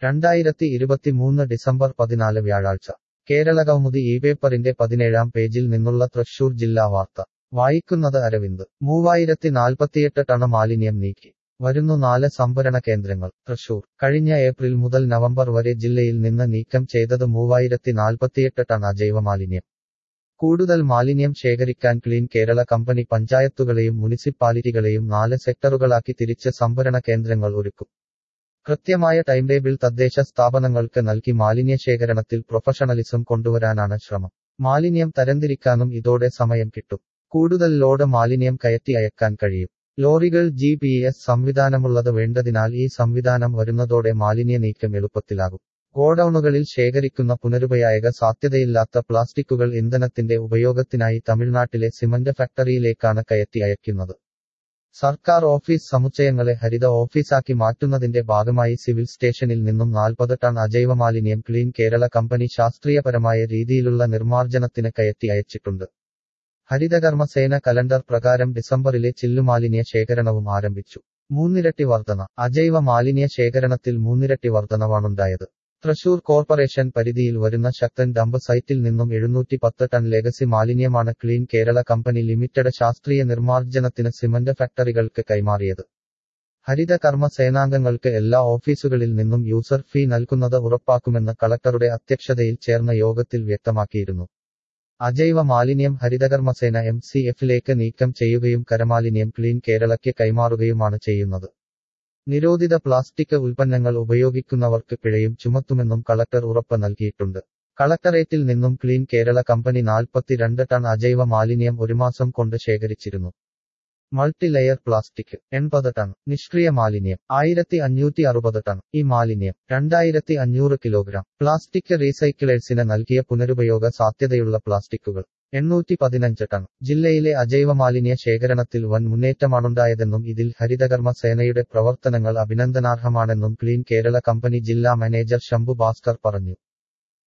രണ്ടായിരത്തി ഇരുപത്തിമൂന്ന് ഡിസംബർ പതിനാല് വ്യാഴാഴ്ച കേരളകൗമുദി ഈ പേപ്പറിന്റെ പതിനേഴാം പേജിൽ നിന്നുള്ള തൃശൂർ ജില്ലാ വാർത്ത വായിക്കുന്നത് അരവിന്ദ് മൂവായിരത്തി നാൽപ്പത്തിയെട്ട് ടണ് മാലിന്യം നീക്കി വരുന്നു നാല് സംഭരണ കേന്ദ്രങ്ങൾ തൃശൂർ കഴിഞ്ഞ ഏപ്രിൽ മുതൽ നവംബർ വരെ ജില്ലയിൽ നിന്ന് നീക്കം ചെയ്തത് മൂവായിരത്തി നാൽപ്പത്തിയെട്ട് ടൺ അജൈവ മാലിന്യം കൂടുതൽ മാലിന്യം ശേഖരിക്കാൻ ക്ലീൻ കേരള കമ്പനി പഞ്ചായത്തുകളെയും മുനിസിപ്പാലിറ്റികളെയും നാല് സെക്ടറുകളാക്കി തിരിച്ച് സംഭരണ കേന്ദ്രങ്ങൾ ഒരുക്കും കൃത്യമായ ടൈം ടേബിൾ തദ്ദേശ സ്ഥാപനങ്ങൾക്ക് നൽകി മാലിന്യ ശേഖരണത്തിൽ പ്രൊഫഷണലിസം കൊണ്ടുവരാനാണ് ശ്രമം മാലിന്യം തരംതിരിക്കാനും ഇതോടെ സമയം കിട്ടും കൂടുതൽ ലോഡ് മാലിന്യം കയറ്റി അയക്കാൻ കഴിയും ലോറികൾ ജി പി എസ് സംവിധാനമുള്ളത് വേണ്ടതിനാൽ ഈ സംവിധാനം വരുന്നതോടെ മാലിന്യ നീക്കം എളുപ്പത്തിലാകും ഗോഡൌണുകളിൽ ശേഖരിക്കുന്ന പുനരുപയോഗ സാധ്യതയില്ലാത്ത പ്ലാസ്റ്റിക്കുകൾ ഇന്ധനത്തിന്റെ ഉപയോഗത്തിനായി തമിഴ്നാട്ടിലെ സിമന്റ് ഫാക്ടറിയിലേക്കാണ് കയറ്റി അയക്കുന്നത് സർക്കാർ ഓഫീസ് സമുച്ചയങ്ങളെ ഹരിത ഓഫീസാക്കി മാറ്റുന്നതിന്റെ ഭാഗമായി സിവിൽ സ്റ്റേഷനിൽ നിന്നും നാൽപ്പത് ടൺ അജൈവ മാലിന്യം ക്ലീൻ കേരള കമ്പനി ശാസ്ത്രീയപരമായ രീതിയിലുള്ള നിർമ്മാർജ്ജനത്തിന് കയറ്റി അയച്ചിട്ടുണ്ട് ഹരിതകർമ്മസേന കലണ്ടർ പ്രകാരം ഡിസംബറിലെ ചില്ലുമാലിന്യ ശേഖരണവും ആരംഭിച്ചു മൂന്നിരട്ടി വർധന അജൈവ മാലിന്യ ശേഖരണത്തിൽ മൂന്നിരട്ടി വർധനവാണുണ്ടായത് തൃശൂർ കോർപ്പറേഷൻ പരിധിയിൽ വരുന്ന ശക്തൻ ഡംപ് സൈറ്റിൽ നിന്നും എഴുന്നൂറ്റി പത്ത് ടൺ ലെഗസി മാലിന്യമാണ് ക്ലീൻ കേരള കമ്പനി ലിമിറ്റഡ് ശാസ്ത്രീയ നിർമ്മാർജ്ജനത്തിന് സിമന്റ് ഫാക്ടറികൾക്ക് കൈമാറിയത് ഹരിത കർമ്മ സേനാംഗങ്ങൾക്ക് എല്ലാ ഓഫീസുകളിൽ നിന്നും യൂസർ ഫീ നൽകുന്നത് ഉറപ്പാക്കുമെന്ന് കളക്ടറുടെ അധ്യക്ഷതയിൽ ചേർന്ന യോഗത്തിൽ വ്യക്തമാക്കിയിരുന്നു അജൈവ മാലിന്യം ഹരിതകർമ്മസേന എം സി എഫിലേക്ക് നീക്കം ചെയ്യുകയും കരമാലിന്യം ക്ലീൻ കേരളയ്ക്ക് കൈമാറുകയുമാണ് ചെയ്യുന്നത് നിരോധിത പ്ലാസ്റ്റിക് ഉൽപ്പന്നങ്ങൾ ഉപയോഗിക്കുന്നവർക്ക് പിഴയും ചുമത്തുമെന്നും കളക്ടർ ഉറപ്പ് നൽകിയിട്ടുണ്ട് കളക്ടറേറ്റിൽ നിന്നും ക്ലീൻ കേരള കമ്പനി നാൽപ്പത്തിരണ്ട് ടൺ അജൈവ മാലിന്യം ഒരു മാസം കൊണ്ട് ശേഖരിച്ചിരുന്നു മൾട്ടി ലെയർ പ്ലാസ്റ്റിക് എൺപത് ടൺ നിഷ്ക്രിയ മാലിന്യം ആയിരത്തി അഞ്ഞൂറ്റി അറുപത് ടൺ ഈ മാലിന്യം രണ്ടായിരത്തി അഞ്ഞൂറ് കിലോഗ്രാം പ്ലാസ്റ്റിക് റീസൈക്കിളേഴ്സിന് നൽകിയ പുനരുപയോഗ സാധ്യതയുള്ള പ്ലാസ്റ്റിക്കുകൾ എണ്ണൂറ്റി പതിനഞ്ച് ടൺ ജില്ലയിലെ അജൈവ മാലിന്യ ശേഖരണത്തിൽ വൻ മുന്നേറ്റമാണുണ്ടായതെന്നും ഇതിൽ ഹരിതകർമ്മ സേനയുടെ പ്രവർത്തനങ്ങൾ അഭിനന്ദനാർഹമാണെന്നും ക്ലീൻ കേരള കമ്പനി ജില്ലാ മാനേജർ ശംഭു ഭാസ്കർ പറഞ്ഞു